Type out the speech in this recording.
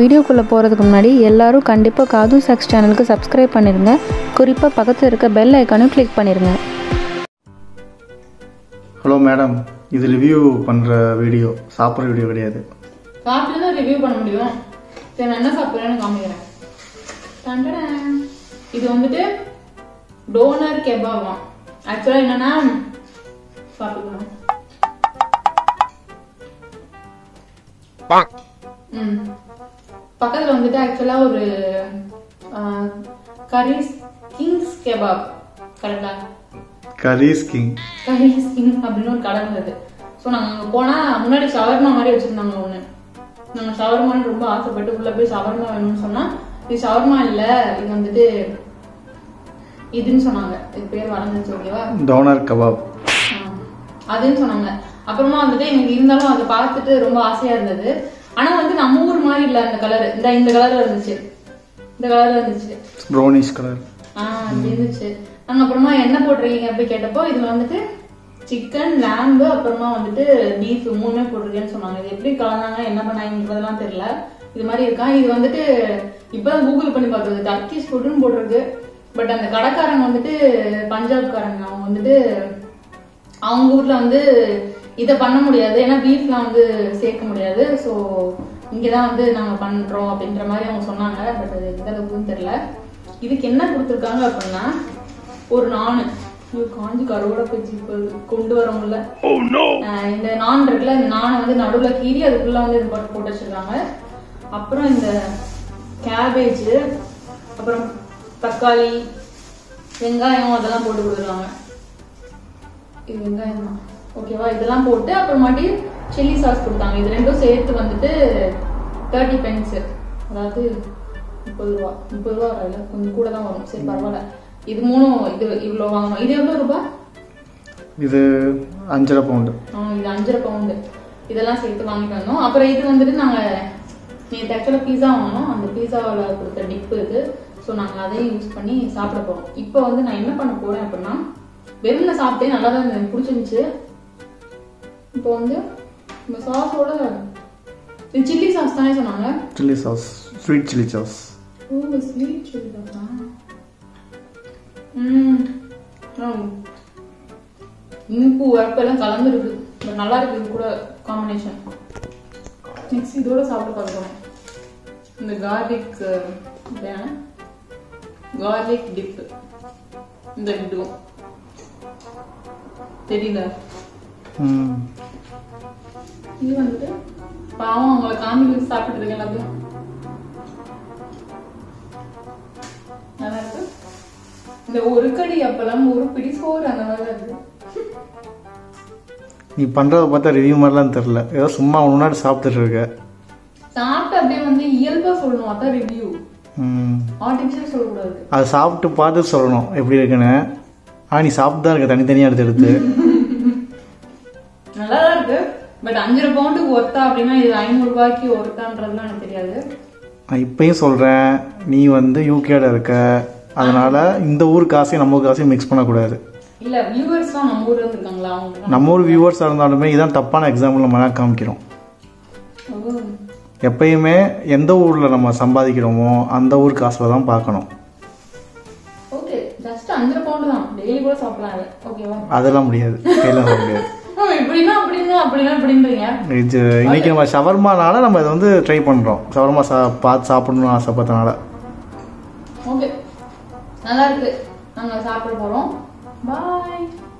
வீடியோக்குள்ளே போகிறதுக்கு முன்னாடி எல்லாரும் கண்டிப்பாக காது சாக்ஸ் சேனலுக்கு சப்ஸ்கிரைப் பண்ணிடுங்க குறிப்பாக பக்கத்தில் இருக்க பெல் ஐக்கானும் கிளிக் பண்ணிடுங்க ஹலோ மேடம் இது ரிவ்யூ பண்ணுற வீடியோ சாப்பிட்ற வீடியோ கிடையாது சாப்பிட்டு தான் ரிவ்யூ பண்ண முடியும் சரி நான் என்ன சாப்பிட்றேன்னு காமிக்கிறேன் டண்டடன். இது வந்துட்டு டோனர் கெபாபாம் ஆக்சுவலாக என்னன்னா சாப்பிட்டுக்கணும் ம் பக்கத்தில் வந்துட்டு ஆக்சுவலாக ஒரு கரீஸ் கிங்ஸ் கெபாப் கரெக்டா கரீஸ் கிங் கரீஸ் கிங் அப்படின்னு ஒரு கடை இருந்தது ஸோ நாங்கள் அங்கே போனால் முன்னாடி ஷவர்மா மாதிரி வச்சுருந்தாங்க ஒன்று நாங்கள் ஷவர்மான்னு ரொம்ப ஆசைப்பட்டு உள்ளே போய் ஷவர்மா வேணும்னு சொன்னால் இது ஷவர்மா இல்லை இது வந்துட்டு இதுன்னு சொன்னாங்க இது பேர் வளர்ந்துச்சு ஓகேவா டோனர் கபாப் ஆ, அதுன்னு சொன்னாங்க அப்புறமா வந்துட்டு எனக்கு இருந்தாலும் அதை பார்த்துட்டு ரொம்ப ஆசையா இருந்தது ஆனா வந்து நம்ம ஊர் மாதிரி இல்ல அந்த கலர் இந்த இந்த கலர்ல இருந்துச்சு இந்த கலர்ல இருந்துச்சு ப்ரௌனிஷ் கலர் ஆஹ் அப்படி இருந்துச்சு நாங்க அப்புறமா என்ன போட்டிருக்கீங்க அப்படி கேட்டப்போ இதுல வந்துட்டு சிக்கன் லேம்பு அப்புறமா வந்துட்டு பீஃப் மூணுமே போட்டிருக்கேன்னு சொன்னாங்க இது எப்படி கலந்தாங்க என்ன பண்ணாங்கன்றதெல்லாம் தெரியல இது மாதிரி இருக்கா இது வந்துட்டு இப்பதான் கூகுள் பண்ணி பார்த்தது டர்க்கிஷ் ஃபுட்னு போட்டிருக்கு பட் அந்த கடைக்காரங்க வந்துட்டு பஞ்சாப்காரங்க அவங்க வந்துட்டு அவங்க ஊர்ல வந்து இதை பண்ண முடியாது ஏன்னா பீஃப்லாம் வந்து சேர்க்க முடியாது ஸோ இங்கதான் வந்து நாங்க பண்றோம் அப்படின்ற மாதிரி அவங்க சொன்னாங்க பட் அது எந்த அளவுக்குன்னு தெரியல இதுக்கு என்ன கொடுத்துருக்காங்க அப்படின்னா ஒரு நானு ஐயோ, காஞ்சி கருவோட போச்சு இப்போ இது கொண்டு வர முடியல ஆஹ் இந்த நான் இருக்குல்ல இந்த நானை வந்து நடுவுல கீறி அதுக்குள்ள வந்து இது போட்டு போட்டு வச்சிருக்காங்க அப்புறம் இந்த கேபேஜ் அப்புறம் தக்காளி வெங்காயம் அதெல்லாம் போட்டு கொடுத்துருக்காங்க இது வெங்காயம் தான் ஓகேவா இதெல்லாம் போட்டு அப்புறமாட்டி சில்லி சாஸ் கொடுத்தாங்க இது ரெண்டும் சேர்த்து வந்துட்டு தேர்ட்டி பென்ஸ் அதாவது முப்பது ரூபா முப்பது ரூபா வராது கொஞ்சம் கூட தான் வரும் சரி பரவாயில்ல இது மூணும் இது இவ்வளோ வாங்கணும் இது எவ்வளோ ரூபாய் இது அஞ்சரை பவுண்டு ஆ, இது அஞ்சரை பவுண்டு இதெல்லாம் சேர்த்து வாங்கிட்டு வந்தோம் அப்புறம் இது வந்துட்டு நாங்கள் நேற்று ஆக்சுவலாக பீஸா வாங்கினோம் அந்த பீஸாவில் கொடுத்த டிப்பு இது ஸோ நாங்கள் அதையும் யூஸ் பண்ணி சாப்பிட போகிறோம் இப்போ வந்து நான் என்ன பண்ண போகிறேன் அப்படின்னா வெறும்ல சாப்பிட்டேன் நல்லா தான் இருந்தது எனக்கு பிடிச்சிருந்துச்சு இப்போ வந்து இந்த சாஸோட இது சில்லி சாஸ் தானே சொன்னாங்க chilli sauce sweet chilli sauce oh sweet chilli சாஸா ம் ஆம். இனிப்பு உரப்பெல்லாம் கலந்துருக்கு பட் நல்லா இருக்கு இது கூட காம்பினேஷன் நெக்ஸ்ட் இதோட சாப்பிட்டு பார்க்கலாம் இந்த கார்லிக் கார்லிக் டிப் இந்த இதுவும் தெரியல ம் இது வந்துட்டு பாவம் அவங்கள காமெடி சாப்பிட்டு இருக்கேன் எல்லாத்தையும் நல்லா இருக்கு இந்த ஒரு கடி அப்பெல்லாம் ஒரு பிடி சோறு அந்த மாதிரி தான் இருக்கு நீ பண்ணுறத பார்த்தா ரிவ்யூ மாதிரிலாம் தெரில ஏதோ சும்மா முன்னாடி சாப்பிட்டுட்டு இருக்க சாப்பிட்டு அப்படியே வந்து இயல்பா சொல்லணும் அதான் ரிவ்யூ ம் ஆர்டிபிஷியல் சொல்லக்கூடாது அதை சாப்பிட்டு பார்த்து சொல்லணும் எப்படி இருக்குன்னு ஆனால் நீ சாப்பிட்டு தான் இருக்க தனித்தனியாக எடுத்து எடுத்து நல்லா தான் இருக்கு பட் அஞ்சரை பவுண்டுக்கு ஒர்த்தா அப்படின்னா இது ஐநூறு ரூபாய்க்கு ஒர்த்தான்றதுலாம் எனக்கு தெரியாது நான் இப்பயும் சொல்கிறேன் நீ வந்து யூகேல இருக்க அதனால இந்த ஊர் காசையும் நம்ம ஊர் காசையும் மிக்ஸ் பண்ணக்கூடாது இல்ல வியூவர்ஸ் தான் நம்ம ஊர்ல இருந்து இருக்காங்களா அவங்க நம்ம ஊர் வியூவர்ஸாக இருந்தாலுமே இதான் தப்பான எக்ஸாம்பிள் நம்ம தான் காமிக்கிறோம் எப்பயுமே எந்த ஊரில் நம்ம சம்பாதிக்கிறோமோ அந்த ஊர் காசில் தான் பார்க்கணும் ஓகே ஜஸ்ட் அஞ்சரை பவுண்டு தான் டெய்லி கூட சாப்பிடலாம் அது ஓகேவா அதெல்லாம் முடியாது கையில் சொல்ல முடியாது இப்படின்னா அப்படின்னா அப்படின்னா இப்படின்றீங்க இது இன்னைக்கு நம்ம ஷவர்மானால நம்ம இதை வந்து ட்ரை பண்ணுறோம் ஷவர்மா சா பார்த்து சாப்பிடணும்னு ஆசைப்பட்டனால ஓகே நல்லா இருக்கு நாங்க சாப்பிட போறோம் பாய்